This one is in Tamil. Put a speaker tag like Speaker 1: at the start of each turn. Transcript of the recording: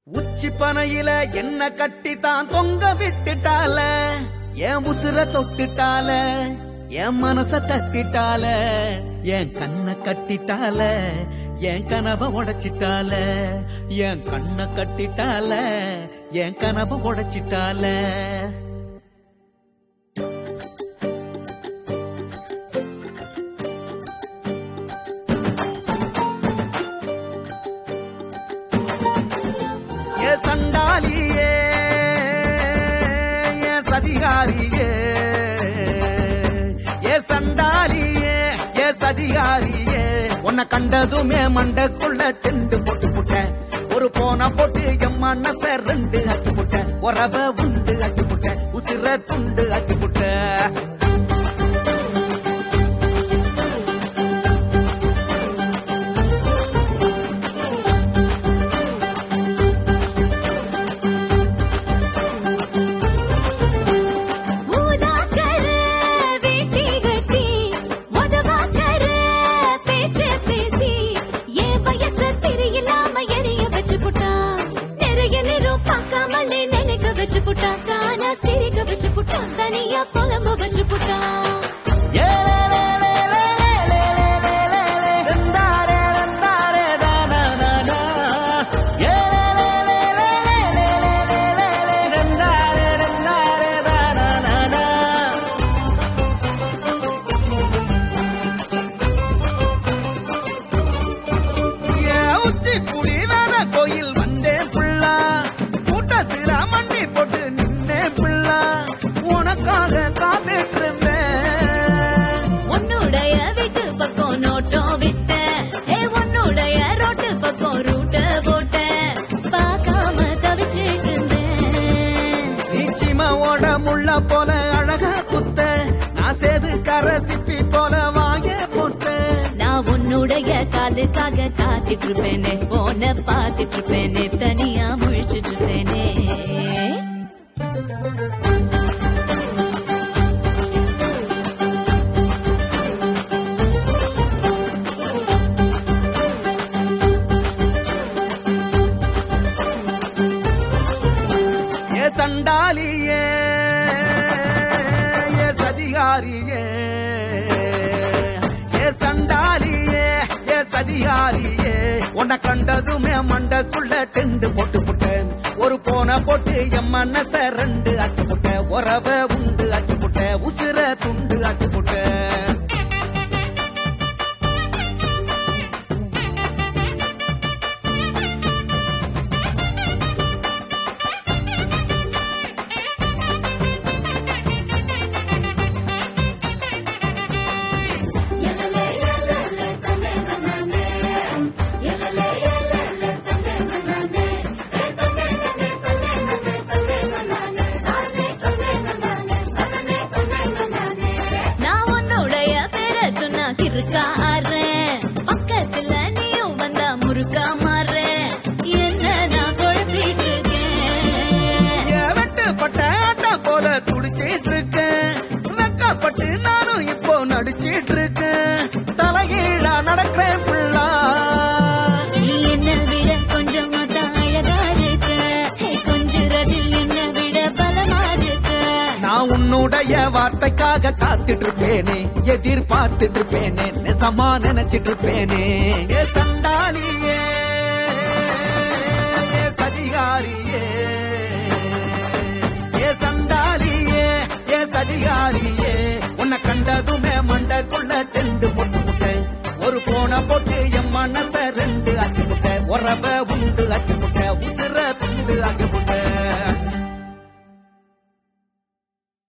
Speaker 1: உச்சி பனையில என்ன கட்டி தான் தொங்க விட்டுட்டால என் உசுர தொட்டுட்டால என் மனச தட்டிட்டால என் கண்ணை கட்டிட்டால என் கனவை உடைச்சிட்டால என் கண்ணை கட்டிட்டால என் கனவை உடைச்சிட்டால ஏ சண்டாலியே ஏ சதிகாரியே ஏ சண்டாலியே ஏ சதிகாரியே உன்னை கண்டதுமே மண்டக்குள்ள டெண்டு போட்டு புட்டேன் ஒரு போன போட்டு என் மனச ரெண்டு ஆக்கி புட்டேன் உறவ உண்டு ஆக்கி புட்டேன் உசிர துண்டு ஆக்கி புட்டேன்
Speaker 2: ஊதாக்கர வேட்டி கட்டி உதவாக்கர பேச்சு பேசி என் வயச தெரியலாம எரிய வச்சு புட்டா நிறைய நேரம் பார்க்காமலே நினைக்க வச்சு புட்டா தானா சிரிக்க வச்சு புட்டா தனியா புலம்ப வச்சு புட்டா
Speaker 1: கோயில் வந்தேன் புள்ளா கூட்டத்தில மண்ணி போட்டு நின்னேன் புள்ளா உனக்காக காத்துட்டு இருந்தேன்
Speaker 2: உன்னுடைய வீட்டு பக்கம் நோட்டம் விட்ட ஏ உன்னுடைய ரோட்டு பக்கம் ரூட்ட போட்ட பார்க்காம தவிச்சிட்டு இருந்தேன்
Speaker 1: நிச்சிமாவோட முள்ள போல அழகா குத்த நான் சேது கரசிப்பி போல வாங்க போட்ட
Speaker 2: நான் உன்னுடைய காலுக்காக காத்துட்டு இருப்பேனே போன பார்த்துட்டு இருப்பேனே தனியா முழிச்சிட்டு இருப்பேனே
Speaker 1: ஏ சண்டாலியே ஏ சதிகாரியே ஏ சண்டாலியே ஏ சதிகாரியே உன்னை கண்டதுமே மண்டக்குள்ள டெண்டு போட்டு புட்டேன் ஒரு போன போட்டு என் மனச ரெண்டு ஆக்கி புட்டேன் உறவ உண்டு ஆக்கி புட்டேன் உசிர துண்டு ஆக்கி புட்டேன்
Speaker 2: நான் உன்னுடைய பேரை சொன்னா கிறுக்கா ஆறேன் பக்கத்துல நீயும் வந்தா முறுக்கா மாறேன் என்ன நான் குழப்பிட்டு இருக்கேன்
Speaker 1: ஏன் வெட்டுப்பட்ட ஆட்டா போல துடிச்சிட்டு இருக்கேன் வெக்கப்பட்டு நானும் இப்போ நடிச்சிட்டு இருக்கேன் தலைகீழா நடக்கிறேன் புள்ளா
Speaker 2: நீ என்ன விட கொஞ்சம் தான் அழகா இருக்க ஹே, கொஞ்சுறதில் என்ன விட பலமா இருக்க
Speaker 1: நான் உன்னுடைய வார்த்தைக்காக காத்துட்டு இருப்பேனே எதிர்பார்த்துட்டு இருப்பேனே நெசமா நினைச்சிட்டு இருப்பேனே ஏ சண்டாலியே ஏ சதிகாரியே ஏ சண்டாலியே ஏ சதிகாரியே உன்னை கண்டதுமே மண்டக்குள்ள டெண்டு போட்டு புட்டேன் ஒரு போன போட்டு என் மனச ரெண்டு ஆக்கி புட்டேன் உறவ உண்டு ஆக்கி புட்டேன் உசிர துண்டு ஆக்கி